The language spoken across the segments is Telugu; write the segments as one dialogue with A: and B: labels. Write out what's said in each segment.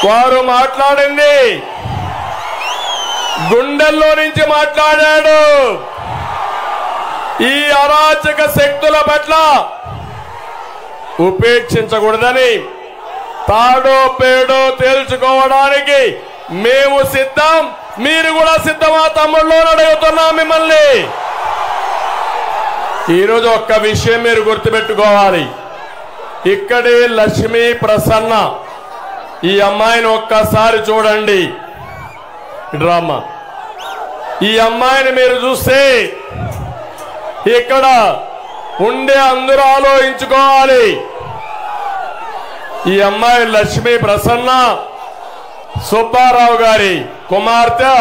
A: వారు మాట్లాడింది గుండెల్లో నుంచి మాట్లాడాడు ఈ అరాచక శక్తుల పట్ల ఉపేక్షించకూడదని తాడో పేడో తేల్చుకోవడానికి మేము సిద్ధం మీరు కూడా సిద్ధమా తమ్ముళ్ళు అని అడుగుతున్నాం మిమ్మల్ని ఈరోజు ఒక్క విషయం మీరు గుర్తుపెట్టుకోవాలి ఇక్కడే లక్ష్మీ ప్రసన్న ఈ అమ్మాయిని ఒక్కసారి చూడండి డ్రామా ఈ అమ్మాయిని మీరు చూస్తే ఇక్కడ ఉండే అందరూ ఆలోచించుకోవాలి ఈ అమ్మాయి లక్ష్మీ ప్రసన్న సుబ్బారావు గారి కుమార్తె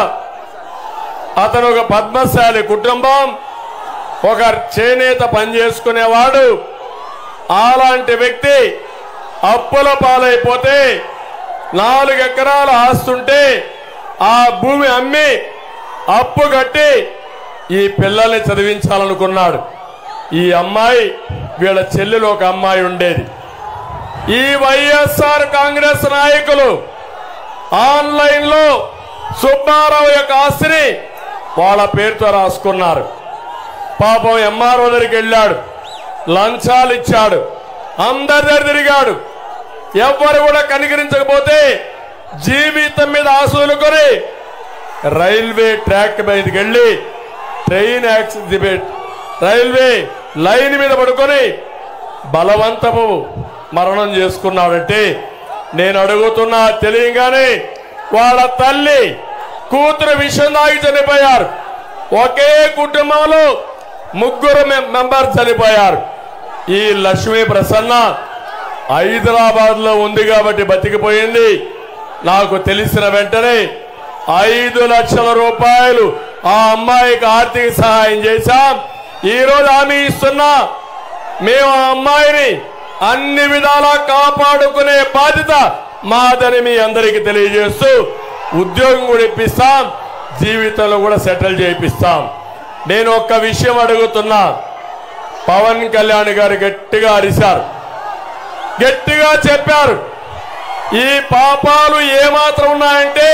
A: అతను ఒక పద్మశాలి కుటుంబం ఒక చేనేత పనిచేసుకునేవాడు అలాంటి వ్యక్తి అప్పుల పాలైపోతే నాలుగు ఎకరాల ఆస్తుంటే ఆ భూమి అమ్మి అప్పు కట్టి ఈ పిల్లల్ని చదివించాలనుకున్నాడు ఈ అమ్మాయి వీళ్ళ చెల్లెలు ఒక అమ్మాయి ఉండేది ఈ వైఎస్ఆర్ కాంగ్రెస్ నాయకులు ఆన్లైన్ లో సుబ్బారావు యొక్క ఆస్తిని వాళ్ళ పేరుతో రాసుకున్నారు పాపం ఎంఆర్ఓ దగ్గరికి వెళ్ళాడు లంచాలు ఇచ్చాడు అందరి దగ్గర తిరిగాడు ఎవ్వరు కూడా కనికరించకపోతే జీవితం మీద ఆశలుకొని రైల్వే ట్రాక్ మీదకి వెళ్ళి ట్రైన్ యాక్సిడెంట్ రైల్వే లైన్ మీద పడుకొని బలవంతము మరణం చేసుకున్నాడంటే నేను అడుగుతున్నా తెలియగానే వాళ్ళ తల్లి కూతురు విషం తాగి చనిపోయారు ఒకే కుటుంబంలో ముగ్గురు మెం- మెంబర్ చనిపోయారు ఈ లక్ష్మీ ప్రసన్న హైదరాబాద్ లో ఉంది కాబట్టి బతికిపోయింది నాకు తెలిసిన వెంటనే ఐదు లక్షల రూపాయలు ఆ అమ్మాయికి ఆర్థిక సహాయం చేశాం ఈ రోజు హామీ ఇస్తున్నా మేము ఆ అమ్మాయిని అన్ని విధాలా కాపాడుకునే బాధ్యత మాదని మీ అందరికీ తెలియజేస్తూ ఉద్యోగం కూడా ఇప్పిస్తాం జీవితంలో కూడా సెటిల్ చేయిస్తాం నేను ఒక్క విషయం అడుగుతున్నా పవన్ కళ్యాణ్ గారు గట్టిగా అరిశారు గట్టిగా చెప్పారు ఈ పాపాలు ఏమాత్రం ఉన్నాయంటే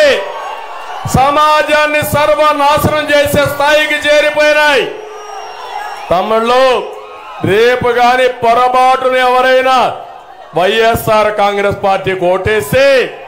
A: సమాజాన్ని సర్వనాశనం చేసే స్థాయికి చేరిపోయినాయి తమిళ్లో రేపు గాని పొరపాటున ఎవరైనా వైఎస్ఆర్ కాంగ్రెస్ పార్టీకి ఓటేస్తే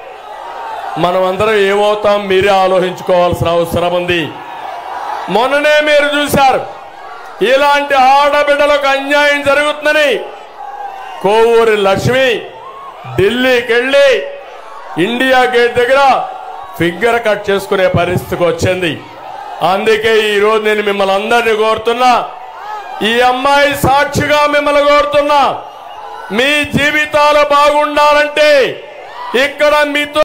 A: మనమందరం ఏమవుతాం మీరే ఆలోచించుకోవాల్సిన అవసరం ఉంది మొన్ననే మీరు చూశారు ఇలాంటి ఆడబిడ్డలకు అన్యాయం జరుగుతుందని కోవూరి లక్ష్మి ఢిల్లీకి వెళ్ళి ఇండియా గేట్ దగ్గర ఫిగర్ కట్ చేసుకునే పరిస్థితికి వచ్చింది అందుకే ఈ రోజు నేను మిమ్మల్ని అందరినీ కోరుతున్నా ఈ అమ్మాయి సాక్షిగా మిమ్మల్ని కోరుతున్నా మీ జీవితాలు బాగుండాలంటే ఇక్కడ మీతో